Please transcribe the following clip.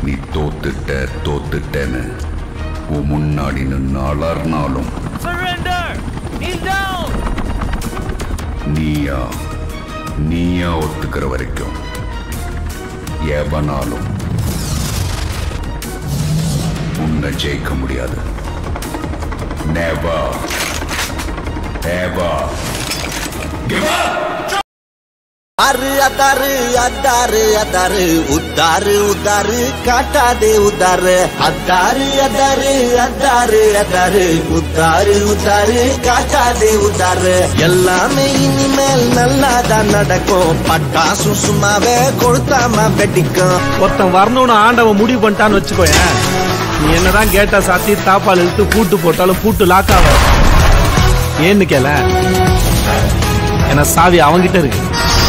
நீ தோத்துட்ட தோத்துட்டேன்னு உன் முன்னாடி நின்று அலர்னாலும் Surrender! Kneel down! நீயா நீயா ஒத்துக்கிற வரைக்கும் எவனாலும் உன்னை ஜெயிக்க முடியாது Never. Ever. Give up! அரு அதாரு அதாரு அதாரு உத்தாரு உத்தாரு காட்டாதே உத்தாரு அதாரு அதாரு அதாரு அதாரு உத்தாரு உத்தாரு காட்டாதே உத்தாரு எல்லாமே இனிமேல் நல்லாதான் நடக்கும் பட்டாசு சும்மாவே கொளுத்தாம வெடிக்கும் ஒருத்தன் வரணும்னு ஆண்டவன் முடிவு பண்ணிட்டான்னு வச்சுக்கோயேன் நீ என்னதான் கேட்டா சாத்தி தாப்பால் இழுத்து பூட்டு போட்டாலும் பூட்டு லாக் ஆகும் ஏன்னு கேள ஏன்னா சாவி அவங்கிட்ட இருக்கு